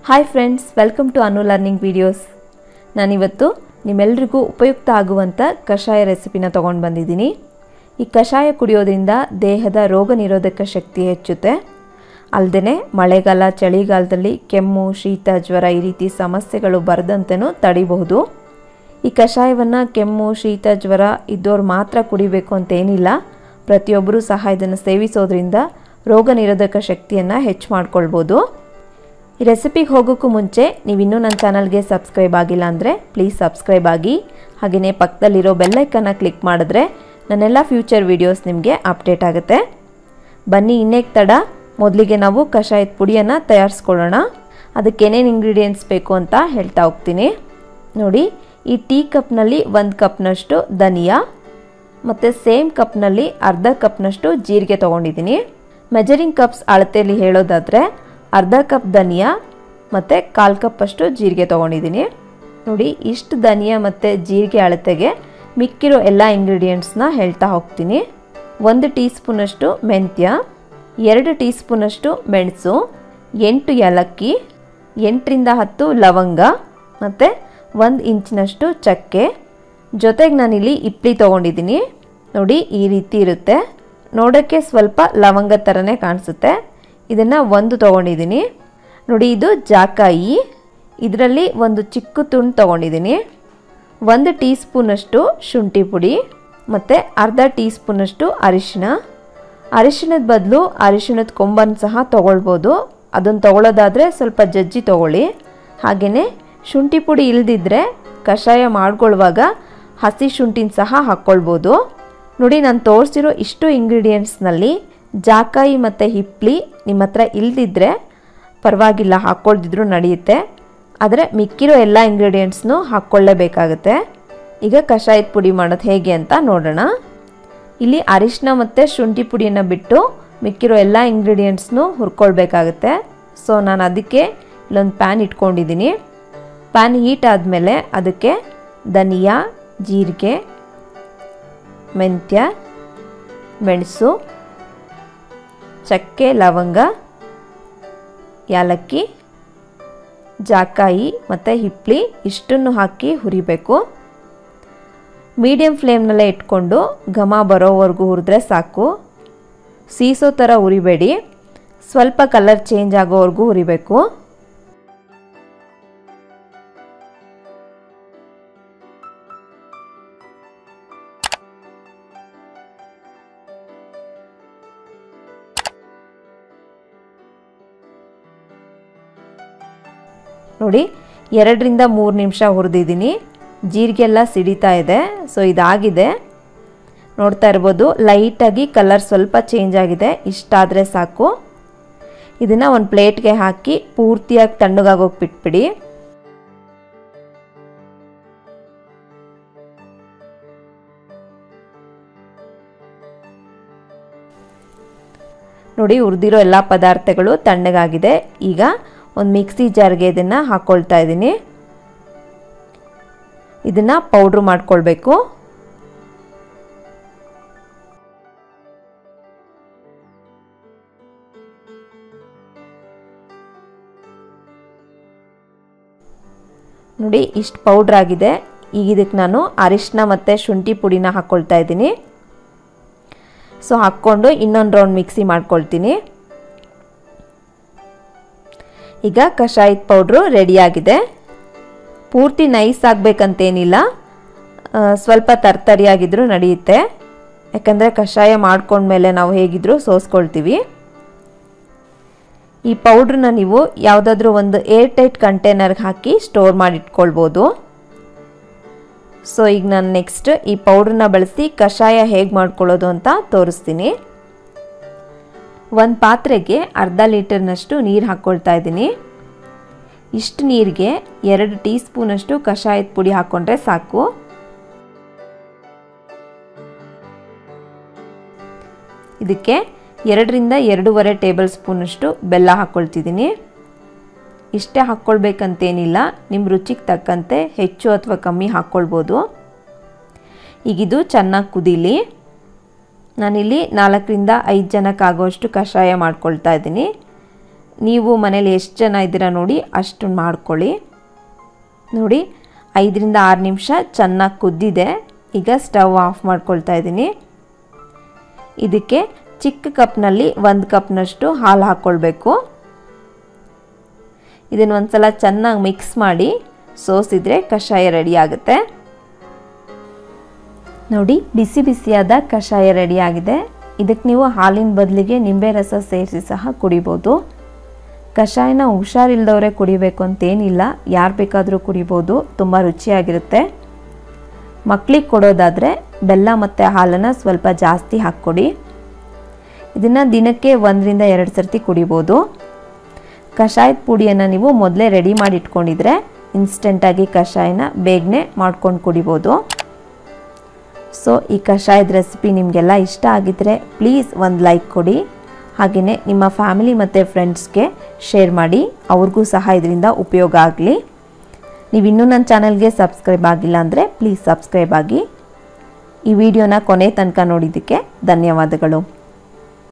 hi friends welcome to Anu learning videos ನಾನಿವತ್ತು ನಿಮ್ಮೆಲ್ರಿಗೂ ಉಪಯುಕ್ತ ಆಗುವಂಥ ಕಷಾಯ ರೆಸಿಪಿನ ತೊಗೊಂಡು ಬಂದಿದ್ದೀನಿ ಈ ಕಷಾಯ ಕುಡಿಯೋದ್ರಿಂದ ದೇಹದ ರೋಗ ನಿರೋಧಕ ಶಕ್ತಿ ಹೆಚ್ಚುತ್ತೆ ಅಲ್ಲದೆ ಮಳೆಗಾಲ ಚಳಿಗಾಲದಲ್ಲಿ ಕೆಮ್ಮು ಶೀತ ಜ್ವರ ಈ ರೀತಿ ಸಮಸ್ಯೆಗಳು ಬರದಂತೆನೂ ತಡಿಬಹುದು ಈ ಕಷಾಯವನ್ನು ಕೆಮ್ಮು ಶೀತ ಜ್ವರ ಇದ್ದವ್ರು ಮಾತ್ರ ಕುಡಿಬೇಕು ಅಂತ ಏನಿಲ್ಲ ಪ್ರತಿಯೊಬ್ಬರೂ ಸಹ ಇದನ್ನು ಸೇವಿಸೋದ್ರಿಂದ ರೋಗ ನಿರೋಧಕ ಶಕ್ತಿಯನ್ನು ಹೆಚ್ಚು ಮಾಡ್ಕೊಳ್ಬೋದು ಈ ರೆಸಿಪಿಗೆ ಹೋಗೋಕ್ಕೂ ಮುಂಚೆ ನೀವು ಇನ್ನೂ ನನ್ನ ಚಾನಲ್ಗೆ ಸಬ್ಸ್ಕ್ರೈಬ್ ಆಗಿಲ್ಲ ಅಂದರೆ ಪ್ಲೀಸ್ ಸಬ್ಸ್ಕ್ರೈಬ್ ಆಗಿ ಹಾಗೆಯೇ ಪಕ್ಕದಲ್ಲಿರೋ ಬೆಲ್ಲೈಕನ್ನ ಕ್ಲಿಕ್ ಮಾಡಿದ್ರೆ ನನ್ನೆಲ್ಲ ಫ್ಯೂಚರ್ ವೀಡಿಯೋಸ್ ನಿಮಗೆ ಅಪ್ಡೇಟ್ ಆಗುತ್ತೆ ಬನ್ನಿ ಇನ್ನೇಕ್ ತಡ ಮೊದಲಿಗೆ ನಾವು ಕಷಾಯದ ಪುಡಿಯನ್ನು ತಯಾರಿಸ್ಕೊಳ್ಳೋಣ ಅದಕ್ಕೆ ಏನೇನು ಇಂಗ್ರೀಡಿಯೆಂಟ್ಸ್ ಬೇಕು ಅಂತ ಹೇಳ್ತಾ ಹೋಗ್ತೀನಿ ನೋಡಿ ಈ ಟೀ ಕಪ್ನಲ್ಲಿ ಒಂದು ಕಪ್ನಷ್ಟು ಧನಿಯಾ ಮತ್ತು ಸೇಮ್ ಕಪ್ನಲ್ಲಿ ಅರ್ಧ ಕಪ್ನಷ್ಟು ಜೀರಿಗೆ ತೊಗೊಂಡಿದ್ದೀನಿ ಮೆಜರಿಂಗ್ ಕಪ್ಸ್ ಅಳತೆಯಲ್ಲಿ ಹೇಳೋದಾದರೆ ಅರ್ಧ ಕಪ್ ಧನಿಯಾ ಮತ್ತು ಕಾಲು ಕಪ್ಪಷ್ಟು ಜೀರಿಗೆ ತೊಗೊಂಡಿದ್ದೀನಿ ನೋಡಿ ಇಷ್ಟು ಧನಿಯಾ ಮತ್ತು ಜೀರಿಗೆ ಅಳತೆಗೆ ಮಿಕ್ಕಿರೋ ಎಲ್ಲ ಇಂಗ್ರೀಡಿಯೆಂಟ್ಸ್ನ ಹೇಳ್ತಾ ಹೋಗ್ತೀನಿ ಒಂದು ಟೀ ಸ್ಪೂನಷ್ಟು ಮೆಂತ್ಯ ಎರಡು ಟೀ ಸ್ಪೂನಷ್ಟು ಮೆಣಸು ಎಂಟು ಏಲಕ್ಕಿ ಎಂಟರಿಂದ ಹತ್ತು ಲವಂಗ ಮತ್ತು ಒಂದು ಇಂಚಿನಷ್ಟು ಚಕ್ಕೆ ಜೊತೆಗೆ ನಾನಿಲ್ಲಿ ಇಪ್ಲಿ ತೊಗೊಂಡಿದ್ದೀನಿ ನೋಡಿ ಈ ರೀತಿ ಇರುತ್ತೆ ನೋಡೋಕ್ಕೆ ಸ್ವಲ್ಪ ಲವಂಗ ಥರನೇ ಕಾಣಿಸುತ್ತೆ ಇದನ್ನು ಒಂದು ತೊಗೊಂಡಿದ್ದೀನಿ ನೋಡಿ ಇದು ಜಾಕಾಯಿ ಇದರಲ್ಲಿ ಒಂದು ಚಿಕ್ಕ ತುಂಡು ತೊಗೊಂಡಿದ್ದೀನಿ ಒಂದು ಟೀ ಸ್ಪೂನಷ್ಟು ಶುಂಠಿ ಪುಡಿ ಮತ್ತು ಅರ್ಧ ಟೀ ಸ್ಪೂನಷ್ಟು ಅರಿಶಿಣ ಅರಿಶಿಣದ ಬದಲು ಅರಿಶಿಣದ ಕೊಂಬನ್ನು ಸಹ ತೊಗೊಳ್ಬೋದು ಅದನ್ನು ತೊಗೊಳ್ಳೋದಾದರೆ ಸ್ವಲ್ಪ ಜಜ್ಜಿ ತೊಗೊಳ್ಳಿ ಹಾಗೆಯೇ ಶುಂಠಿ ಪುಡಿ ಇಲ್ದಿದ್ರೆ ಕಷಾಯ ಮಾಡ್ಕೊಳ್ಳುವಾಗ ಹಸಿ ಶುಂಠಿನ ಸಹ ಹಾಕ್ಕೊಳ್ಬೋದು ನೋಡಿ ನಾನು ತೋರಿಸಿರೋ ಇಷ್ಟು ಇಂಗ್ರೀಡಿಯೆಂಟ್ಸ್ನಲ್ಲಿ ಜಾಕಾಯಿ ಮತ್ತು ಹಿಪ್ಲಿ ನಿಮ್ಮ ಹತ್ರ ಇಲ್ದಿದ್ರೆ ಪರವಾಗಿಲ್ಲ ಹಾಕ್ಕೊಳ್ದಿದ್ರು ನಡೆಯುತ್ತೆ ಆದರೆ ಮಿಕ್ಕಿರೋ ಎಲ್ಲ ಇಂಗ್ರೀಡಿಯೆಂಟ್ಸ್ನೂ ಹಾಕ್ಕೊಳ್ಳೇಬೇಕಾಗುತ್ತೆ ಈಗ ಕಷಾಯದ ಪುಡಿ ಮಾಡೋದು ಹೇಗೆ ಅಂತ ನೋಡೋಣ ಇಲ್ಲಿ ಅರಿಶಿನ ಮತ್ತು ಶುಂಠಿ ಪುಡಿಯನ್ನು ಬಿಟ್ಟು ಮಿಕ್ಕಿರೋ ಎಲ್ಲ ಇಂಗ್ರೀಡಿಯೆಂಟ್ಸ್ನೂ ಹುರ್ಕೊಳ್ಬೇಕಾಗುತ್ತೆ ಸೊ ನಾನು ಅದಕ್ಕೆ ಇಲ್ಲೊಂದು ಪ್ಯಾನ್ ಇಟ್ಕೊಂಡಿದ್ದೀನಿ ಪ್ಯಾನ್ ಹೀಟ್ ಆದಮೇಲೆ ಅದಕ್ಕೆ ಧನಿಯಾ ಜೀರಿಗೆ ಮೆಂತ್ಯ ಮೆಣಸು ಚಕ್ಕೆ ಲವಂಗ ಯಾಲಕ್ಕಿ ಜಾಕಾಯಿ ಮತ್ತು ಹಿಪ್ಲಿ ಇಷ್ಟನ್ನು ಹಾಕಿ ಹುರಿಬೇಕು ಮೀಡಿಯಮ್ ಫ್ಲೇಮ್ನಲ್ಲೇ ಇಟ್ಕೊಂಡು ಘಮ ಬರೋವರೆಗೂ ಹುರಿದ್ರೆ ಸಾಕು ಸೀಸೋ ಥರ ಹುರಿಬೇಡಿ ಸ್ವಲ್ಪ ಕಲರ್ ಚೇಂಜ್ ಆಗೋವರೆಗೂ ಹುರಿಬೇಕು ನೋಡಿ ಎರಡರಿಂದ ಮೂರು ನಿಮಿಷ ಹುರಿದಿದ್ದೀನಿ ಜೀರಿಗೆ ಎಲ್ಲ ಸಿಡಿತಾ ಇದೆ ಸೊ ಇದಾಗಿದೆ ನೋಡ್ತಾ ಇರ್ಬೋದು ಲೈಟಾಗಿ ಕಲರ್ ಸ್ವಲ್ಪ ಚೇಂಜ್ ಆಗಿದೆ ಇಷ್ಟಾದರೆ ಸಾಕು ಇದನ್ನು ಒಂದು ಪ್ಲೇಟ್ಗೆ ಹಾಕಿ ಪೂರ್ತಿಯಾಗಿ ತಣ್ಣಗಾಗೋಗಿ ಬಿಟ್ಬಿಡಿ ನೋಡಿ ಹುರಿದಿರೋ ಎಲ್ಲ ಪದಾರ್ಥಗಳು ತಣ್ಣಗಾಗಿದೆ ಈಗ ಒಂದು ಮಿಕ್ಸಿ ಜಾರ್ಗೆ ಇದನ್ನು ಹಾಕ್ಕೊಳ್ತಾ ಇದ್ದೀನಿ ಇದನ್ನು ಪೌಡ್ರ್ ಮಾಡ್ಕೊಳ್ಬೇಕು ನೋಡಿ ಇಷ್ಟು ಪೌಡ್ರ್ ಆಗಿದೆ ಈಗ ಇದಕ್ಕೆ ನಾನು ಅರಿಶಿನ ಮತ್ತು ಶುಂಠಿ ಪುಡಿನ ಹಾಕ್ಕೊಳ್ತಾ ಇದ್ದೀನಿ ಸೊ ಹಾಕ್ಕೊಂಡು ಇನ್ನೊಂದು ರೌಂಡ್ ಮಿಕ್ಸಿ ಮಾಡ್ಕೊಳ್ತೀನಿ ಈಗ ಕಷಾಯದ ಪೌಡ್ರು ರೆಡಿಯಾಗಿದೆ ಪೂರ್ತಿ ನೈಸ್ ಆಗಬೇಕಂತೇನಿಲ್ಲ ಸ್ವಲ್ಪ ತರ್ತರಿಯಾಗಿದ್ದರೂ ನಡೆಯುತ್ತೆ ಯಾಕಂದರೆ ಕಷಾಯ ಮಾಡ್ಕೊಂಡ್ಮೇಲೆ ನಾವು ಹೇಗಿದ್ರೂ ಸೋಸ್ಕೊಳ್ತೀವಿ ಈ ಪೌಡ್ರನ್ನ ನೀವು ಯಾವುದಾದ್ರೂ ಒಂದು ಏರ್ ಟೈಟ್ ಕಂಟೈನರ್ಗೆ ಹಾಕಿ ಸ್ಟೋರ್ ಮಾಡಿ ಇಟ್ಕೊಳ್ಬೋದು ಸೊ ಈಗ ನಾನು ನೆಕ್ಸ್ಟ್ ಈ ಪೌಡ್ರನ್ನ ಬಳಸಿ ಕಷಾಯ ಹೇಗೆ ಮಾಡ್ಕೊಳ್ಳೋದು ಅಂತ ತೋರಿಸ್ತೀನಿ ಒಂದು ಪಾತ್ರೆಗೆ ಅರ್ಧ ಲೀಟರ್ನಷ್ಟು ನೀರು ಹಾಕ್ಕೊಳ್ತಾ ಇದ್ದೀನಿ ಇಷ್ಟು ನೀರಿಗೆ ಎರಡು ಟೀ ಸ್ಪೂನಷ್ಟು ಕಷಾಯದ ಪುಡಿ ಹಾಕ್ಕೊಂಡ್ರೆ ಸಾಕು ಇದಕ್ಕೆ ಎರಡರಿಂದ ಎರಡೂವರೆ ಟೇಬಲ್ ಸ್ಪೂನಷ್ಟು ಬೆಲ್ಲ ಹಾಕ್ಕೊಳ್ತಿದ್ದೀನಿ ಇಷ್ಟೇ ಹಾಕ್ಕೊಳ್ಬೇಕಂತೇನಿಲ್ಲ ನಿಮ್ಮ ರುಚಿಗೆ ತಕ್ಕಂತೆ ಹೆಚ್ಚು ಅಥವಾ ಕಮ್ಮಿ ಹಾಕ್ಕೊಳ್ಬೋದು ಈಗಿದು ಚೆನ್ನಾಗಿ ಕುದೀಲಿ ನಾನಿಲ್ಲಿ ನಾಲ್ಕರಿಂದ ಐದು ಜನಕ್ಕಾಗೋಷ್ಟು ಕಷಾಯ ಮಾಡ್ಕೊಳ್ತಾ ಇದ್ದೀನಿ ನೀವು ಮನೇಲಿ ಎಷ್ಟು ಜನ ಇದ್ದೀರಾ ನೋಡಿ ಅಷ್ಟು ಮಾಡ್ಕೊಳ್ಳಿ ನೋಡಿ ಐದರಿಂದ ಆರು ನಿಮಿಷ ಚೆನ್ನಾಗಿ ಕುದ್ದಿದೆ ಈಗ ಸ್ಟವ್ ಆಫ್ ಮಾಡ್ಕೊಳ್ತಾ ಇದ್ದೀನಿ ಇದಕ್ಕೆ ಚಿಕ್ಕ ಕಪ್ನಲ್ಲಿ ಒಂದು ಕಪ್ನಷ್ಟು ಹಾಲು ಹಾಕ್ಕೊಳ್ಬೇಕು ಇದನ್ನು ಒಂದ್ಸಲ ಚೆನ್ನಾಗಿ ಮಿಕ್ಸ್ ಮಾಡಿ ಸೋಸಿದ್ರೆ ಕಷಾಯ ರೆಡಿ ಆಗುತ್ತೆ ನೋಡಿ ಬಿಸಿ ಬಿಸಿಯಾದ ಕಷಾಯ ರೆಡಿ ಆಗಿದೆ ಇದಕ್ಕೆ ನೀವು ಹಾಲಿನ ಬದಲಿಗೆ ನಿಂಬೆ ರಸ ಸೇರಿಸಿ ಸಹ ಕುಡಿಬೋದು ಕಷಾಯನ ಹುಷಾರಿಲ್ದವರೇ ಕುಡಿಬೇಕು ಅಂತೇನಿಲ್ಲ ಯಾರು ಬೇಕಾದರೂ ಕುಡಿಬೋದು ತುಂಬ ರುಚಿಯಾಗಿರುತ್ತೆ ಮಕ್ಕಳಿಗೆ ಕೊಡೋದಾದರೆ ಬೆಲ್ಲ ಮತ್ತು ಹಾಲನ್ನು ಸ್ವಲ್ಪ ಜಾಸ್ತಿ ಹಾಕ್ಕೊಡಿ ಇದನ್ನು ದಿನಕ್ಕೆ ಒಂದರಿಂದ ಎರಡು ಸರ್ತಿ ಕುಡಿಬೋದು ಕಷಾಯದ ಪುಡಿಯನ್ನು ನೀವು ಮೊದಲೇ ರೆಡಿ ಮಾಡಿ ಇಟ್ಕೊಂಡಿದ್ರೆ ಇನ್ಸ್ಟೆಂಟಾಗಿ ಕಷಾಯನ ಬೇಗನೆ ಮಾಡ್ಕೊಂಡು ಕುಡಿಬೋದು ಸೊ ಈ ಕಷಾಯದ ರೆಸಿಪಿ ನಿಮಗೆಲ್ಲ ಇಷ್ಟ ಆಗಿದ್ದರೆ ಪ್ಲೀಸ್ ಒಂದು ಲೈಕ್ ಕೊಡಿ ಹಾಗೆಯೇ ನಿಮ್ಮ ಫ್ಯಾಮಿಲಿ ಮತ್ತು ಫ್ರೆಂಡ್ಸ್ಗೆ ಶೇರ್ ಮಾಡಿ ಅವ್ರಿಗೂ ಸಹ ಇದರಿಂದ ಉಪಯೋಗ ಆಗಲಿ ನೀವು ಇನ್ನೂ ನನ್ನ ಚಾನಲ್ಗೆ ಸಬ್ಸ್ಕ್ರೈಬ್ ಆಗಿಲ್ಲ ಅಂದರೆ ಪ್ಲೀಸ್ ಸಬ್ಸ್ಕ್ರೈಬ್ ಆಗಿ ಈ ವಿಡಿಯೋನ ಕೊನೆ ತನಕ ನೋಡಿದ್ದಕ್ಕೆ ಧನ್ಯವಾದಗಳು